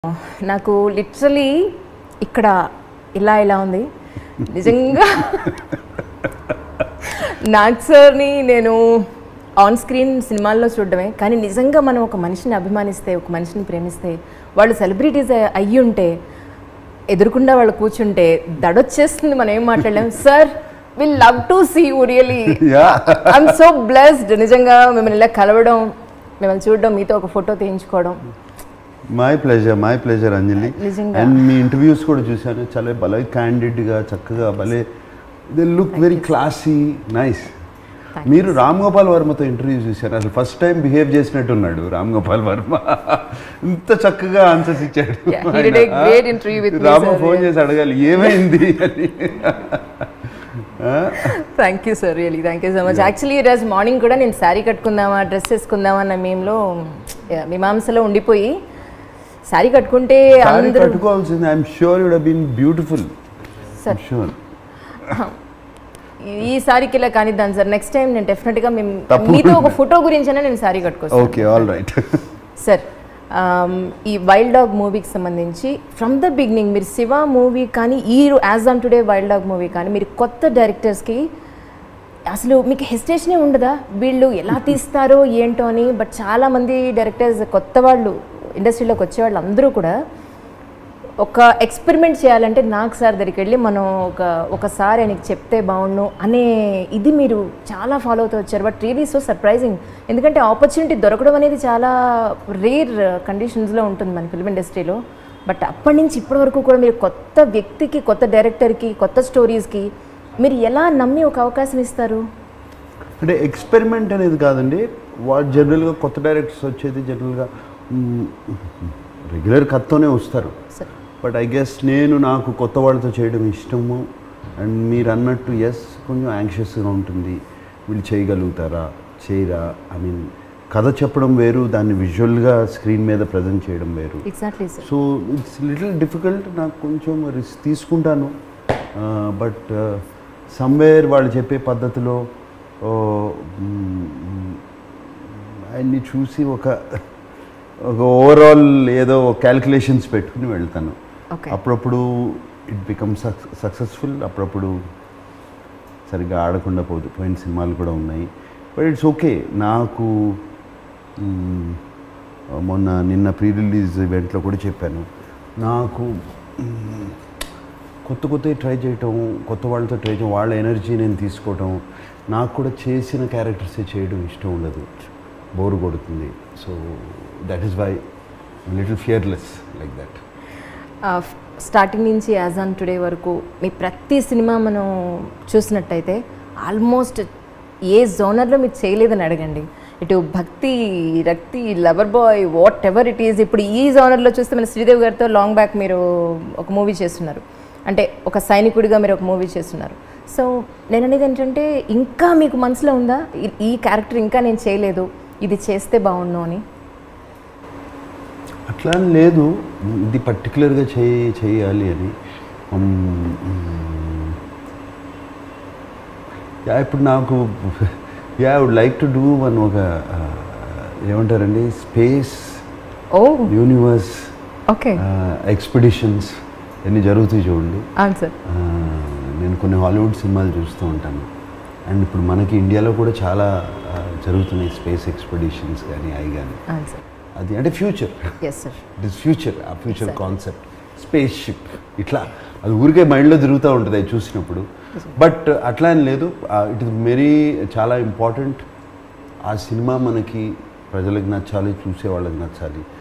నాకు లిటరలీ ఇక్కడ ఇలా ఇలా ఉంది నిజంగా నాగ్ సార్ని నేను ఆన్ స్క్రీన్ సినిమాల్లో చూడడమే కానీ నిజంగా మనం ఒక మనిషిని అభిమానిస్తే ఒక మనిషిని ప్రేమిస్తే వాళ్ళు సెలబ్రిటీస్ అయ్యి ఉంటే ఎదురుకుండా వాళ్ళు కూర్చుంటే దడొచ్చేస్తుంది మనం ఏం మాట్లాడలేం sir will love to see you really ya I'm so blessed నిజంగా మిమ్మల్ని ఇలా కలవడం మిమ్మల్ని చూడడం మీతో ఒక ఫోటో తీయించుకోవడం my pleasure my pleasure Anjali నిజంగా. అండ్ మీ ఇంటర్వ్యూస్ కూడా చూశాను చాలా భలే క్యాండిడ్గా చక్కగా భలే they look very classy nice Thank మీరు రామ్ గోపాల్ వర్మతో ఇంటర్వ్యూ చూశారు అసలు ఫస్ట్ టైం బిహేవ్ చేసినట్టున్నాడు రామ్ గోపాల్ వర్మ ఇంత చక్కగా ఆన్సర్స్ ఇచ్చాడు Yeah, he did a ఆయన. great interview with me, Rama sir. Phone చేసి అడగాలి ఏమైంది అని thank you sir really thank you so much actually ఈరోజు మార్నింగ్ కూడా నేను శారీ కట్టుకుందామా డ్రెస్ వేసుకుందామా అన్న మేంలో yeah, మీమాంసలో ఉండిపోయి శారీ కట్టుకుంటే సారీ అందరూ కట్టుకోవాల్సింది I'm sure you'd been beautiful sir sure ఈ సారీకి ఇలా కానిద్దాం సార్ నెక్స్ట్ టైం నేను డెఫినెట్గా మేము తప్పకుండా. మీతో ఒక ఫోటో గురించైనా నేను శారీ కట్టుకొస్తాను okay all right sir um, ఈ వైల్డ్ డాగ్ మూవీకి సంబంధించి ఫ్రమ్ ద బిగినింగ్ మీరు శివ మూవీ కానీ ఈ as on today wild dog movie కానీ మీరు కొత్త డైరెక్టర్స్కి అసలు మీకు హెసిటేషనే ఉండదా వీళ్ళు ఎలా తీస్తారో ఏంటో అని బట్ చాలామంది డైరెక్టర్స్ కొత్త వాళ్ళు ఇండస్ట్రీలోకి వచ్చే వాళ్ళు అందరూ కూడా ఒక ఎక్స్పెరిమెంట్ చేయాలంటే నాకు సార్ దగ్గరికి వెళ్ళి మనం ఒక ఒకసారి ఆయనకి చెప్తే బాగుండు అనే ఇది మీరు చాలా ఫాలో అవుతూ వచ్చారు బట్ రియలీ సో సర్ప్రైజింగ్ ఎందుకంటే ఆపర్చునిటీ దొరకడం అనేది చాలా రేర్ కండిషన్స్లో ఉంటుంది మన ఫిల్మ్ ఇండస్ట్రీలో బట్ అప్పటి నుంచి ఇప్పటి వరకు కూడా మీరు కొత్త వ్యక్తికి కొత్త డైరెక్టర్కి కొత్త స్టోరీస్కి మీరు ఎలా నమ్మి ఒక అవకాశం ఇస్తారు అంటే ఎక్స్పెరిమెంట్ అనేది కాదండి వాడు జనరల్గా కొత్త డైరెక్టర్స్ వచ్చేది జనరల్గా రెగ్యులర్ కత్తోనే వస్తారు సార్ బట్ ఐ గెస్ నేను నాకు కొత్త వాళ్ళతో చేయడం ఇష్టము అండ్ మీరు అన్నట్టు ఎస్ కొంచెం యాంగ్షియస్గా ఉంటుంది వీళ్ళు చేయగలుగుతారా చేయరా ఐ మీన్ కథ చెప్పడం వేరు దాన్ని విజువల్గా స్క్రీన్ మీద ప్రజెంట్ చేయడం వేరు exactly sir so it's little difficult నాకు కొంచెం రిస్క్ తీసుకుంటాను బట్ సమ్వేర్ వాళ్ళు చెప్పే పద్ధతిలో ఆయన్ని చూసి ఒక ఒక ఓవరాల్ ఏదో క్యాల్కులేషన్స్ పెట్టుకుని వెళ్తాను ఓకే అప్పుడప్పుడు ఇట్ బికమ్ సక్సెస్ఫుల్ అప్పుడప్పుడు సరిగ్గా ఆడకుండా పోతు పోయిన సినిమాలు కూడా ఉన్నాయి బట్ ఇట్స్ ఓకే నాకు మ్, మొన్న నిన్న ప్రీ రిలీజ్ ఈవెంట్లో కూడా చెప్పాను నాకు మ్, కొత్త కొత్త ట్రై చేయటం కొత్త వాళ్ళతో ట్రై చేయడం వాళ్ళ ఎనర్జీ నేను తీసుకోవటం నాకు కూడా చేసిన క్యారెక్టర్సే చేయడం ఇష్టం ఉండదు బోరు కొడుతుంది so that is why little fearless like that starting నుంచి యాజ్ ఆన్ టుడే వరకు మీ ప్రతి సినిమా మనం చూసినట్టయితే ఆల్మోస్ట్ ఏ జోనర్లో మీరు చేయలేదని అడగండి ఇటు భక్తి రక్తి lover boy whatever it is ఇప్పుడు ఈ జోనర్లో చూస్తే మన శ్రీదేవి గారితో లాంగ్ బ్యాక్ మీరు ఒక మూవీ చేస్తున్నారు అంటే ఒక సైనికుడిగా మీరు ఒక మూవీ చేస్తున్నారు సో నేను అనేది ఏంటంటే ఇంకా మీకు మనసులో ఉందా ఈ- ఈ క్యారెక్టర్ ఇంకా నేను చేయలేదు ఇది చేస్తే బాగుండు అని అట్లా అని లేదు ఇది పర్టికులర్గా చేయి చేయాలి అని ఉమ్, ఉమ్, యా ఇప్పుడు నాకు ya would like to do one ఒక ఆ, ఏమంటారండి స్పేస్ ఓ యూనివర్స్ ఓకే ఎక్స్పెడిషన్స్ ఎన్ని జరుగుతాయి చూడండి అవును సార్ ఆ, నేను కొన్ని హాలీవుడ్ సినిమాలు చూస్తూ ఉంటాను అండ్ ఇప్పుడు మనకి ఇండియాలో కూడా చాలా ఆ, జరుగుతున్నాయి స్పేస్ ఎక్స్పెడిషన్స్ కానీ అవి కానీ అవును సార్ అది అంటే future yes sir it is future ఆ future Exactly. Concept spaceship ఇట్లా అది ఊరికే మైండ్లో తిరుగుతూ ఉంటుంది అది చూసినప్పుడు బట్ అట్లా అని లేదు ఇట్ ఇస్ వెరీ చాలా ఇంపార్టెంట్ ఆ సినిమా మనకి ప్రజలకు నచ్చాలి చూసే వాళ్ళకి నచ్చాలి